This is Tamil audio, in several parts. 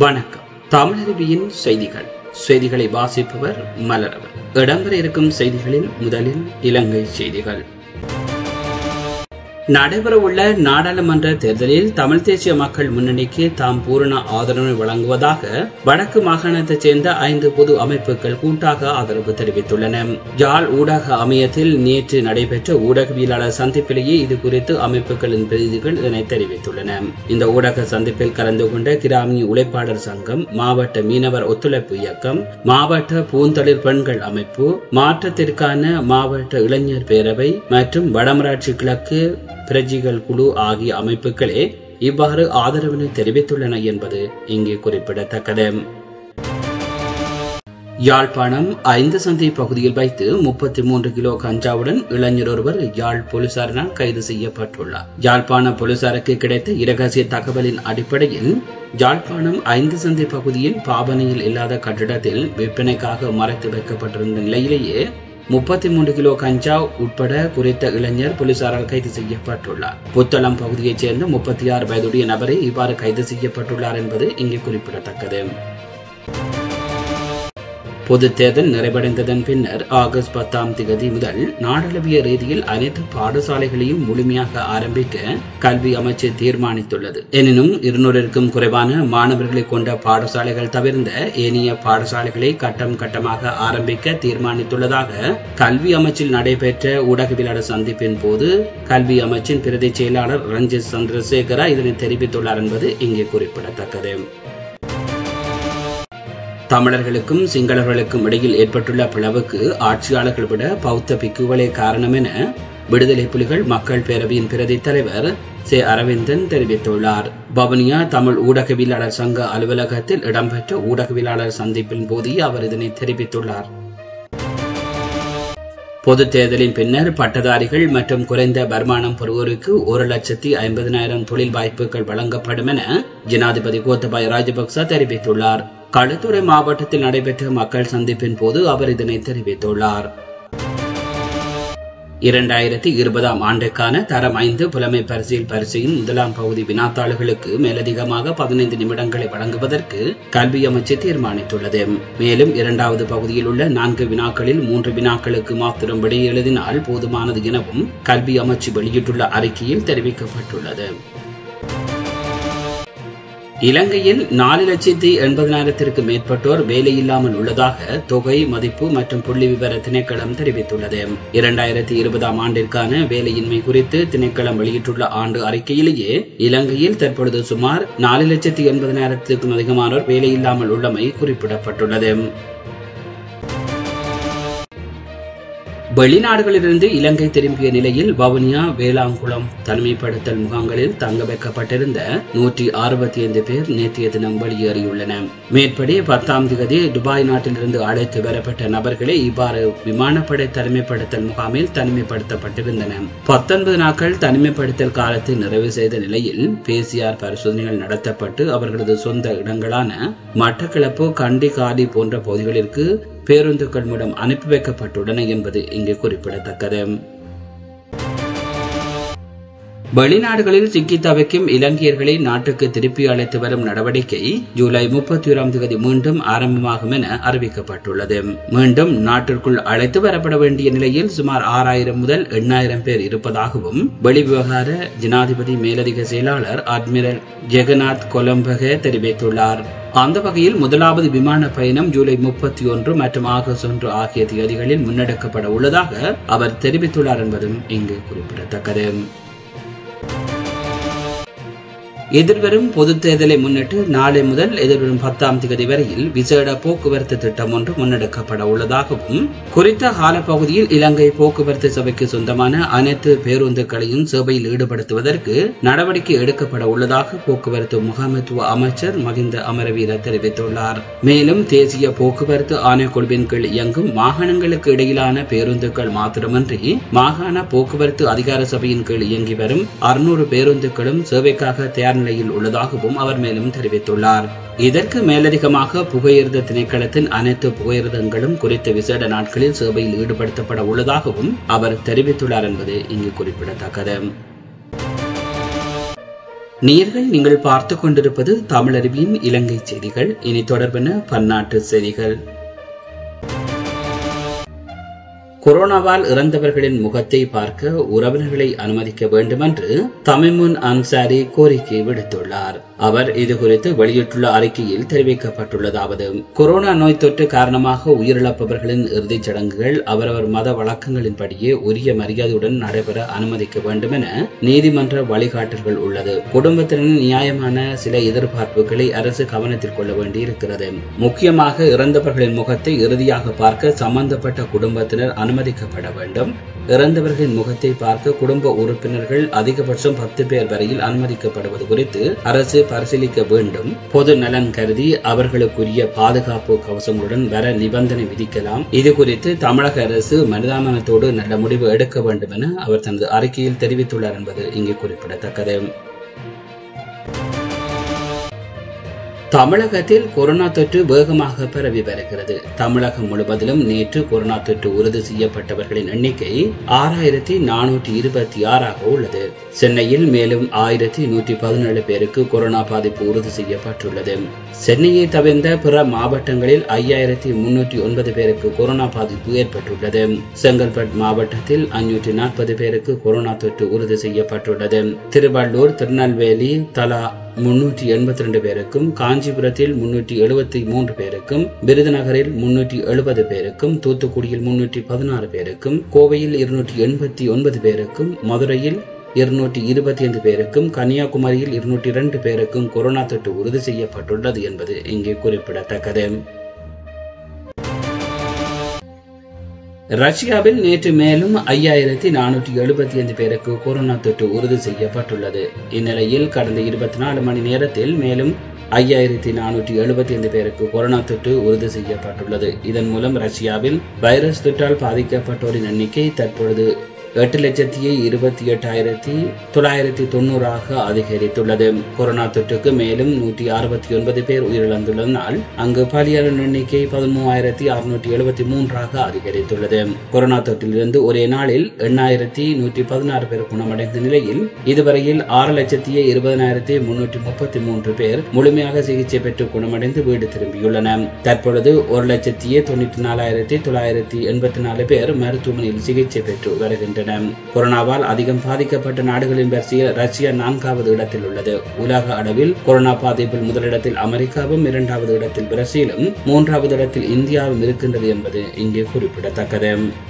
வணக்கம் தமிழருவியின் செய்திகள் செய்திகளை வாசிப்பவர் மலரவர் இடம்பெற இருக்கும் செய்திகளில் முதலில் இலங்கை செய்திகள் நடைபெறவுள்ள நாடாளுமன்ற தேர்தலில் தமிழ் தேசிய மக்கள் முன்னணிக்கு தாம் பூரண ஆதரவு வழங்குவதாக வடக்கு மாகாணத்தைச் சேர்ந்த ஐந்து பொது அமைப்புகள் கூட்டாக ஆதரவு தெரிவித்துள்ளன ஜாழ் ஊடக அமையத்தில் நேற்று நடைபெற்ற ஊடகவியலாளர் சந்திப்பிலேயே இது குறித்து அமைப்புகளின் பிரதிநிதிகள் இதனை தெரிவித்துள்ளன இந்த ஊடக சந்திப்பில் கலந்து கொண்ட கிராமிய உழைப்பாளர் சங்கம் மாவட்ட மீனவர் ஒத்துழைப்பு இயக்கம் மாவட்ட பூந்தளிர் பெண்கள் அமைப்பு மாற்றத்திற்கான மாவட்ட இளைஞர் பேரவை மற்றும் வடமராட்சி கிழக்கு பிரஜிகள் குழு ஆகிய அமைப்புகளே இவ்வாறு ஆதரவினை தெரிவித்துள்ளன என்பது இங்கே குறிப்பிடத்தக்கது யாழ்ப்பாணம் ஐந்து சந்தை பகுதியில் வைத்து முப்பத்தி மூன்று கிலோ கஞ்சாவுடன் இளைஞர் ஒருவர் யாழ் போலீசாரினால் கைது செய்யப்பட்டுள்ளார் யாழ்ப்பாண போலீசாருக்கு கிடைத்த இரகசிய தகவலின் அடிப்படையில் யாழ்ப்பாணம் ஐந்து சந்தை பகுதியில் பாவனையில் இல்லாத கட்டிடத்தில் விற்பனைக்காக மறைத்து வைக்கப்பட்டிருந்த நிலையிலேயே முப்பத்தி மூன்று கிலோ கஞ்சா உட்பட குறித்த இளைஞர் போலீசாரால் கைது செய்யப்பட்டுள்ளார் புத்தளம் பகுதியைச் சேர்ந்த முப்பத்தி ஆறு வயதுடைய நபரை இவ்வாறு கைது செய்யப்பட்டுள்ளார் என்பது இங்கே குறிப்பிடத்தக்கது பொது தேர்தல் நிறைவடைந்ததன் பின்னர் ஆகஸ்ட் பத்தாம் திகதி முதல் நாடளவிய ரீதியில் அனைத்து பாடசாலைகளையும் முழுமையாக ஆரம்பிக்க கல்வி அமைச்சு தீர்மானித்துள்ளது எனினும் இருநூறிற்கும் குறைவான மாணவர்களை கொண்ட பாடசாலைகள் தவிர்ந்த ஏனைய பாடசாலைகளை கட்டம் கட்டமாக ஆரம்பிக்க தீர்மானித்துள்ளதாக கல்வி அமைச்சில் நடைபெற்ற ஊடகவியலாளர் சந்திப்பின் போது கல்வி அமைச்சின் பிரதி செயலாளர் ரஞ்சித் சந்திரசேகரா இதனை தெரிவித்துள்ளார் என்பது இங்கே குறிப்பிடத்தக்கது தமிழர்களுக்கும் சிங்களவர்களுக்கும் இடையில் ஏற்பட்டுள்ள பிளவுக்கு ஆட்சியாளர்கள் விட பௌத்த பிக்குகளே காரணம் என விடுதலை புலிகள் மக்கள் பேரவையின் பிரதி தலைவர் சே அரவிந்தன் தெரிவித்துள்ளார் பவனியா தமிழ் ஊடகவியலாளர் சங்க அலுவலகத்தில் இடம்பெற்ற ஊடகவியலாளர் சந்திப்பின் போது அவர் இதனை தெரிவித்துள்ளார் பொது தேர்தலின் பின்னர் பட்டதாரிகள் மற்றும் குறைந்த வருமானம் பெறுவோருக்கு ஒரு லட்சத்தி ஐம்பதினாயிரம் தொழில் வாய்ப்புகள் வழங்கப்படும் என ஜனாதிபதி கோத்தபாய ராஜபக்ச தெரிவித்துள்ளார் களுத்துறை மாவட்டத்தில் நடைபெற்ற மக்கள் சந்திப்பின் போது அவர் இதனை தெரிவித்துள்ளார் இரண்டாயிரத்தி இருபதாம் ஆண்டுக்கான தரம் ஐந்து புலமை பரிசில் பரிசையின் முதலாம் பகுதி வினாத்தாள்களுக்கு மேலதிகமாக பதினைந்து நிமிடங்களை வழங்குவதற்கு கல்வி அமைச்சு தீர்மானித்துள்ளது மேலும் இரண்டாவது பகுதியில் உள்ள நான்கு வினாக்களில் மூன்று வினாக்களுக்கு மாத்திரம் விடை எழுதினால் போதுமானது எனவும் கல்வி அமைச்சு வெளியிட்டுள்ள அறிக்கையில் தெரிவிக்கப்பட்டுள்ளது இலங்கையில் நாலு லட்சத்தி எண்பதனாயிரத்திற்கு மேற்பட்டோர் வேலையில்லாமல் உள்ளதாக தொகை மதிப்பு மற்றும் புள்ளி விவர திணைக்களம் தெரிவித்துள்ளது இரண்டாயிரத்தி இருபதாம் ஆண்டிற்கான வேலையின்மை குறித்து திணைக்களம் வெளியிட்டுள்ள ஆண்டு அறிக்கையிலேயே இலங்கையில் தற்பொழுது சுமார் நாலு லட்சத்தி எண்பதனாயிரத்திற்கும் அதிகமானோர் வேலையில்லாமல் உள்ளமை குறிப்பிடப்பட்டுள்ளது வெளிநாடுகளிலிருந்து இலங்கை திரும்பிய நிலையில் வவுனியா வேளாங்குளம் தனிமைப்படுத்தல் முகாம்களில் தங்க வைக்கப்பட்டிருந்த நூற்றி அறுபத்தி ஐந்து பேர் நேற்றைய தினம் வெளியேறியுள்ளன மேற்படி பத்தாம் திகதி துபாய் நாட்டிலிருந்து அழைத்து வரப்பட்ட நபர்களே இவ்வாறு விமானப்படை தனிமைப்படுத்தல் முகாமில் தனிமைப்படுத்தப்பட்டிருந்தன பத்தொன்பது நாட்கள் தனிமைப்படுத்தல் காலத்தை நிறைவு செய்த நிலையில் பிசிஆர் பரிசோதனைகள் நடத்தப்பட்டு அவர்களது சொந்த இடங்களான மட்டக்களப்பு கண்டி காடி போன்ற பகுதிகளிற்கு பேருந்துகள் மூலம் அனுப்பி வைக்கப்பட்டுள்ளன என்பது இங்கு குறிப்பிடத்தக்கது வெளிநாடுகளில் சிக்கி தவிக்கும் இலங்கையர்களை நாட்டுக்கு திருப்பி அழைத்து வரும் நடவடிக்கை ஜூலை முப்பத்தி ஓராம் தேதி மீண்டும் ஆரம்பமாகும் என அறிவிக்கப்பட்டுள்ளது மீண்டும் நாட்டிற்குள் அழைத்து வரப்பட வேண்டிய நிலையில் சுமார் ஆறாயிரம் முதல் எண்ணாயிரம் பேர் இருப்பதாகவும் வெளிவிவகார ஜனாதிபதி மேலதிக செயலாளர் அட்மிரல் ஜெகநாத் கொலம்பக தெரிவித்துள்ளார் அந்த வகையில் முதலாவது விமான பயணம் ஜூலை முப்பத்தி ஒன்று மற்றும் ஆகஸ்ட் ஒன்று ஆகிய தேதிகளில் முன்னெடுக்கப்பட உள்ளதாக அவர் தெரிவித்துள்ளார் என்பதும் இங்கு குறிப்பிடத்தக்கது எதிர்வரும் பொது தேர்தலை முன்னிட்டு நாளை முதல் எதிர்வரும் பத்தாம் தேதி வரையில் விசேட போக்குவரத்து திட்டம் ஒன்று முன்னெடுக்கப்பட உள்ளதாகவும் குறித்த காலப்பகுதியில் இலங்கை போக்குவரத்து சபைக்கு சொந்தமான அனைத்து பேருந்துகளையும் சேவையில் ஈடுபடுத்துவதற்கு நடவடிக்கை எடுக்கப்பட உள்ளதாக போக்குவரத்து முகாமைத்துவ அமைச்சர் மகிந்த அமரவீர தெரிவித்துள்ளார் மேலும் தேசிய போக்குவரத்து ஆணைக்குழுவின் கீழ் இயங்கும் மாகாணங்களுக்கு இடையிலான பேருந்துகள் மாத்திரமன்றி மாகாண போக்குவரத்து அதிகார சபையின் கீழ் இயங்கி வரும் அறுநூறு பேருந்துகளும் சேவைக்காக தயார் நிலையில் உள்ளதாகவும் அவர் மேலும் தெரிவித்துள்ளார் இதற்கு மேலதிகமாக புகையிரத திணைக்களத்தின் அனைத்து புகையிரதங்களும் குறித்த விசேட நாட்களில் சேவையில் ஈடுபடுத்தப்பட உள்ளதாகவும் அவர் தெரிவித்துள்ளார் என்பது இங்கு குறிப்பிடத்தக்கது நேர்கள் நீங்கள் பார்த்து கொண்டிருப்பது தமிழருவியின் இலங்கை செய்திகள் இனி தொடர்பென பன்னாட்டு செய்திகள் கொரோனாவால் இறந்தவர்களின் முகத்தை பார்க்க உறவினர்களை அனுமதிக்க வேண்டும் என்று தமிமுன் அன்சாரி கோரிக்கை விடுத்துள்ளார் அவர் இது குறித்து வெளியிட்டுள்ள அறிக்கையில் தெரிவிக்கப்பட்டுள்ளதாவது கொரோனா நோய் தொற்று காரணமாக உயிரிழப்பவர்களின் இறுதிச் சடங்குகள் அவரவர் மத வழக்கங்களின்படியே உரிய மரியாதையுடன் நடைபெற அனுமதிக்க வேண்டும் என நீதிமன்ற வழிகாட்டல்கள் உள்ளது குடும்பத்தினரின் நியாயமான சில எதிர்பார்ப்புகளை அரசு கவனத்தில் கொள்ள வேண்டியிருக்கிறது முக்கியமாக இறந்தவர்களின் முகத்தை இறுதியாக பார்க்க சம்பந்தப்பட்ட குடும்பத்தினர் அனுமதிக்கப்பட வேண்டும் இறந்தவர்களின் முகத்தை பார்க்க குடும்ப உறுப்பினர்கள் அதிகபட்சம் பத்து பேர் வரையில் அனுமதிக்கப்படுவது குறித்து அரசு பரிசீலிக்க வேண்டும் பொது நலன் கருதி அவர்களுக்குரிய பாதுகாப்பு கவசங்களுடன் வர நிபந்தனை விதிக்கலாம் இது குறித்து தமிழக அரசு மனிதாமனத்தோடு நல்ல முடிவு எடுக்க வேண்டும் என அவர் தனது அறிக்கையில் தெரிவித்துள்ளார் என்பது இங்கு குறிப்பிடத்தக்கது தமிழகத்தில் கொரோனா தொற்று வேகமாக பரவி வருகிறது தமிழகம் முழுவதிலும் நேற்று கொரோனா தொற்று உறுதி செய்யப்பட்டவர்களின் எண்ணிக்கை ஆறாயிரத்தி நானூற்றி இருபத்தி ஆறாக உள்ளது சென்னையில் மேலும் ஆயிரத்தி நூற்றி பதினேழு பேருக்கு கொரோனா பாதிப்பு உறுதி செய்யப்பட்டுள்ளது சென்னையை தவிர்ந்த பிற மாவட்டங்களில் ஐயாயிரத்தி முன்னூற்றி ஒன்பது பேருக்கு கொரோனா பாதிப்பு ஏற்பட்டுள்ளது செங்கல்பட்டு மாவட்டத்தில் அஞ்சூற்றி நாற்பது பேருக்கு கொரோனா தொற்று உறுதி செய்யப்பட்டுள்ளது திருவள்ளூர் திருநெல்வேலி தலா முன்னூற்றி எண்பத்தி ரெண்டு பேருக்கும் காஞ்சிபுரத்தில் முன்னூற்றி எழுபத்தி மூன்று பேருக்கும் விருதுநகரில் முன்னூற்றி எழுபது பேருக்கும் தூத்துக்குடியில் முன்னூற்றி பதினாறு பேருக்கும் கோவையில் இருநூற்றி எண்பத்தி ஒன்பது பேருக்கும் மதுரையில் இருநூற்றி இருபத்தி ஐந்து பேருக்கும் கன்னியாகுமரியில் இருநூற்றி இரண்டு பேருக்கும் கொரோனா தொற்று உறுதி செய்யப்பட்டுள்ளது என்பது இங்கே குறிப்பிடத்தக்கது ரஷ்யாவில் நேற்று மேலும் ஐயாயிரத்தி நானூற்றி எழுபத்தி ஐந்து பேருக்கு கொரோனா தொற்று உறுதி செய்யப்பட்டுள்ளது இந்நிலையில் கடந்த இருபத்தி நாலு மணி நேரத்தில் மேலும் ஐயாயிரத்தி நானூற்றி எழுபத்தி ஐந்து பேருக்கு கொரோனா தொற்று உறுதி செய்யப்பட்டுள்ளது இதன் மூலம் ரஷ்யாவில் வைரஸ் தொற்றால் பாதிக்கப்பட்டோரின் எண்ணிக்கை தற்பொழுது எட்டு லட்சத்தி இருபத்தி எட்டாயிரத்தி தொள்ளாயிரத்தி தொண்ணூறாக அதிகரித்துள்ளது கொரோனா தொற்றுக்கு மேலும் நூற்றி அறுபத்தி ஒன்பது பேர் உயிரிழந்துள்ளதனால் அங்கு பலியான எண்ணிக்கை பதிமூவாயிரத்தி அறுநூற்றி எழுபத்தி மூன்றாக அதிகரித்துள்ளது கொரோனா தொற்றிலிருந்து ஒரே நாளில் எண்ணாயிரத்தி நூற்றி பதினாறு பேர் குணமடைந்த நிலையில் இதுவரையில் ஆறு லட்சத்தி இருபதனாயிரத்தி முன்னூற்றி முப்பத்தி மூன்று பேர் முழுமையாக சிகிச்சை பெற்று குணமடைந்து வீடு திரும்பியுள்ளனர் தற்பொழுது ஒரு லட்சத்தி தொண்ணூற்றி நாலாயிரத்தி தொள்ளாயிரத்தி எண்பத்தி நாலு பேர் மருத்துவமனையில் சிகிச்சை பெற்று வருகின்றனர் கொரோனாவால் அதிகம் பாதிக்கப்பட்ட நாடுகளின் வரிசையில் ரஷ்யா நான்காவது இடத்தில் உள்ளது உலக அளவில் கொரோனா பாதிப்பில் முதலிடத்தில் அமெரிக்காவும் இரண்டாவது இடத்தில் பிரேசிலும் மூன்றாவது இடத்தில் இந்தியாவும் இருக்கின்றது என்பது இங்கே குறிப்பிடத்தக்கது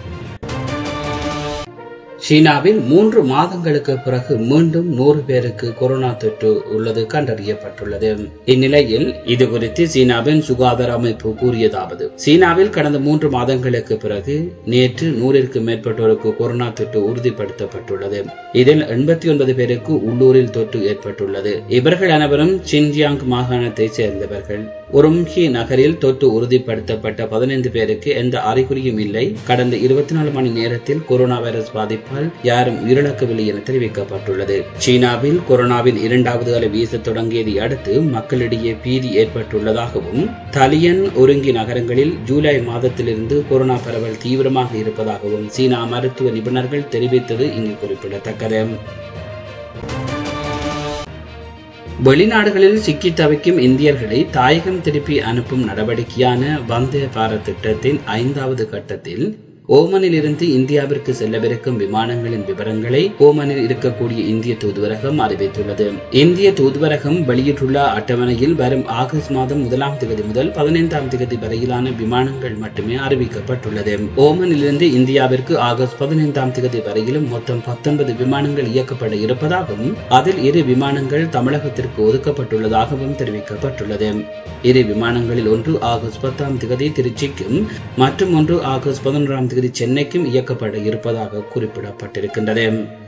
சீனாவில் மூன்று மாதங்களுக்கு பிறகு மீண்டும் நூறு பேருக்கு கொரோனா தொற்று உள்ளது கண்டறியப்பட்டுள்ளது இந்நிலையில் இது குறித்து சீனாவின் சுகாதார அமைப்பு கூறியதாவது சீனாவில் கடந்த மூன்று மாதங்களுக்கு பிறகு நேற்று நூறிற்கு மேற்பட்டோருக்கு கொரோனா தொற்று உறுதிப்படுத்தப்பட்டுள்ளது இதில் எண்பத்தி ஒன்பது பேருக்கு உள்ளூரில் தொற்று ஏற்பட்டுள்ளது இவர்கள் அனைவரும் சின்ஜியாங் மாகாணத்தை சேர்ந்தவர்கள் உரும்கி நகரில் தொற்று உறுதிப்படுத்தப்பட்ட பதினைந்து பேருக்கு எந்த அறிகுறியும் இல்லை கடந்த இருபத்தி நாலு மணி நேரத்தில் கொரோனா வைரஸ் பாதிப்பால் யாரும் உயிரிழக்கவில்லை என தெரிவிக்கப்பட்டுள்ளது சீனாவில் கொரோனாவின் இரண்டாவது அலை வீசத் தொடங்கியதை அடுத்து மக்களிடையே பீதி ஏற்பட்டுள்ளதாகவும் தலியன் ஒருங்கி நகரங்களில் ஜூலை மாதத்திலிருந்து கொரோனா பரவல் தீவிரமாக இருப்பதாகவும் சீனா மருத்துவ நிபுணர்கள் தெரிவித்தது இங்கு குறிப்பிடத்தக்கது வெளிநாடுகளில் சிக்கி தவிக்கும் இந்தியர்களை தாயகம் திருப்பி அனுப்பும் நடவடிக்கையான வந்தே பாரத் திட்டத்தின் ஐந்தாவது கட்டத்தில் ஓமனில் இருந்து இந்தியாவிற்கு செல்லவிருக்கும் விமானங்களின் விவரங்களை ஓமனில் இருக்கக்கூடிய இந்திய தூதுவரகம் அறிவித்துள்ளது இந்திய தூதுவரகம் வெளியிட்டுள்ள அட்டவணையில் வரும் ஆகஸ்ட் மாதம் முதலாம் தேதி முதல் பதினைந்தாம் தேதி வரையிலான விமானங்கள் மட்டுமே அறிவிக்கப்பட்டுள்ளது ஓமனில் இருந்து இந்தியாவிற்கு ஆகஸ்ட் பதினைந்தாம் தேதி வரையிலும் மொத்தம் பத்தொன்பது விமானங்கள் இயக்கப்பட இருப்பதாகவும் அதில் இரு விமானங்கள் தமிழகத்திற்கு ஒதுக்கப்பட்டுள்ளதாகவும் தெரிவிக்கப்பட்டுள்ளது இரு விமானங்களில் ஒன்று ஆகஸ்ட் பத்தாம் தேதி திருச்சிக்கும் மற்றும் ஒன்று ஆகஸ்ட் பதினொன்றாம் தேதி சென்னைக்கும் இயக்கப்பட இருப்பதாக குறிப்பிடப்பட்டிருக்கின்றது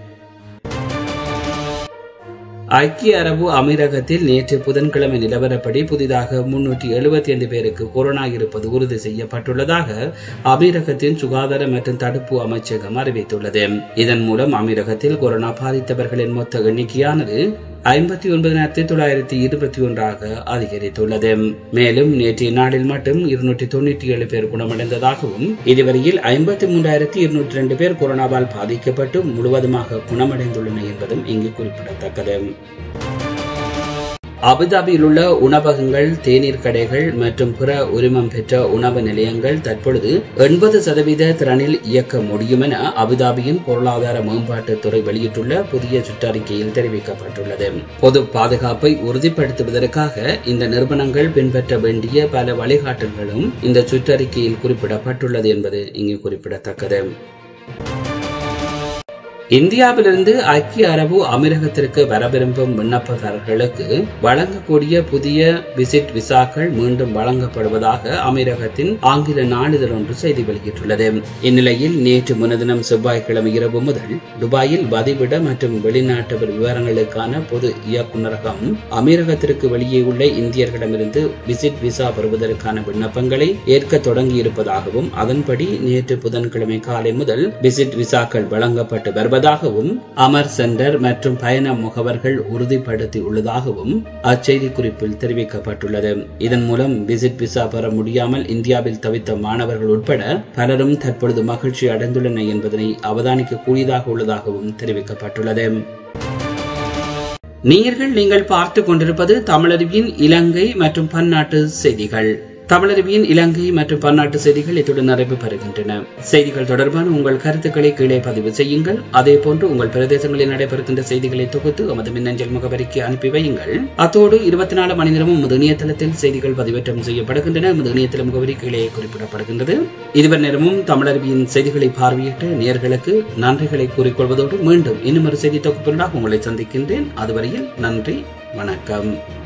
ஐக்கிய அரபு அமீரகத்தில் நேற்று புதன்கிழமை நிலவரப்படி புதிதாக முன்னூற்றி எழுபத்தி ஐந்து பேருக்கு கொரோனா இருப்பது உறுதி செய்யப்பட்டுள்ளதாக அமீரகத்தின் சுகாதார மற்றும் தடுப்பு அமைச்சகம் அறிவித்துள்ளது இதன் மூலம் அமீரகத்தில் கொரோனா பாதித்தவர்களின் மொத்த எண்ணிக்கையானது ஐம்பத்தி ஒன்பதாயிரத்தி தொள்ளாயிரத்தி இருபத்தி ஒன்றாக அதிகரித்துள்ளது மேலும் நேற்றைய நாளில் மட்டும் இருநூற்றி தொண்ணூற்றி ஏழு பேர் குணமடைந்ததாகவும் இதுவரையில் ஐம்பத்தி மூன்றாயிரத்தி இருநூற்றி ரெண்டு பேர் கொரோனாவால் பாதிக்கப்பட்டு முழுவதுமாக குணமடைந்துள்ளனர் என்பதும் இங்கு குறிப்பிடத்தக்கது அபுதாபியில் உள்ள உணவகங்கள் தேநீர் கடைகள் மற்றும் பிற உரிமம் பெற்ற உணவு நிலையங்கள் தற்பொழுது எண்பது சதவீத திறனில் இயக்க முடியும் என அபுதாபியின் பொருளாதார மேம்பாட்டுத் துறை வெளியிட்டுள்ள புதிய சுற்றறிக்கையில் தெரிவிக்கப்பட்டுள்ளது பொது பாதுகாப்பை உறுதிப்படுத்துவதற்காக இந்த நிறுவனங்கள் பின்பற்ற வேண்டிய பல வழிகாட்டல்களும் இந்த சுற்றறிக்கையில் குறிப்பிடப்பட்டுள்ளது என்பது இங்கு குறிப்பிடத்தக்கது இந்தியாவிலிருந்து ஐக்கிய அரபு அமீரகத்திற்கு வர விரும்பும் விண்ணப்பதாரர்களுக்கு வழங்கக்கூடிய புதிய விசிட் விசாக்கள் மீண்டும் வழங்கப்படுவதாக அமீரகத்தின் ஆங்கில நாளிதழ் ஒன்று செய்தி வெளியிட்டுள்ளது இந்நிலையில் நேற்று முன்தினம் செவ்வாய்க்கிழமை இரவு முதல் துபாயில் வதிவிட மற்றும் வெளிநாட்டவர் விவரங்களுக்கான பொது இயக்குநரகம் அமீரகத்திற்கு வெளியே உள்ள இந்தியர்களிடமிருந்து விசிட் விசா பெறுவதற்கான விண்ணப்பங்களை ஏற்க தொடங்கியிருப்பதாகவும் அதன்படி நேற்று புதன்கிழமை காலை முதல் விசிட் விசாக்கள் வழங்கப்பட்டு வருவதாக வருவதாகவும் அமர் சென்டர் மற்றும் பயண முகவர்கள் உறுதிப்படுத்தி உள்ளதாகவும் அச்செய்தி குறிப்பில் தெரிவிக்கப்பட்டுள்ளது இதன் மூலம் விசிட் விசா பெற முடியாமல் இந்தியாவில் தவித்த மாணவர்கள் உட்பட பலரும் தற்பொழுது மகிழ்ச்சி அடைந்துள்ளனர் என்பதனை அவதானிக்க கூடியதாக உள்ளதாகவும் தெரிவிக்கப்பட்டுள்ளது நேயர்கள் நீங்கள் பார்த்து கொண்டிருப்பது தமிழருவியின் இலங்கை மற்றும் பன்னாட்டு செய்திகள் தமிழருவியின் இலங்கை மற்றும் பன்னாட்டு செய்திகள் இத்துடன் நிறைவு பெறுகின்றன செய்திகள் தொடர்பான உங்கள் கருத்துக்களை கீழே பதிவு செய்யுங்கள் அதே போன்று உங்கள் பிரதேசங்களில் நடைபெறுகின்ற செய்திகளை தொகுத்து எமது மின்னஞ்சல் முகவரிக்கு அனுப்பி வையுங்கள் அத்தோடு இருபத்தி நாலு மணி நேரமும் எமது இணையதளத்தில் செய்திகள் பதிவேற்றம் செய்யப்படுகின்றன எமது இணையதள முகவரி கீழே குறிப்பிடப்படுகின்றது இதுவரை நேரமும் தமிழருவியின் செய்திகளை பார்வையிட்ட நேர்களுக்கு நன்றிகளை கூறிக்கொள்வதோடு மீண்டும் இன்னும் ஒரு செய்தி தொகுப்பினராக உங்களை சந்திக்கின்றேன் அதுவரையில் நன்றி வணக்கம்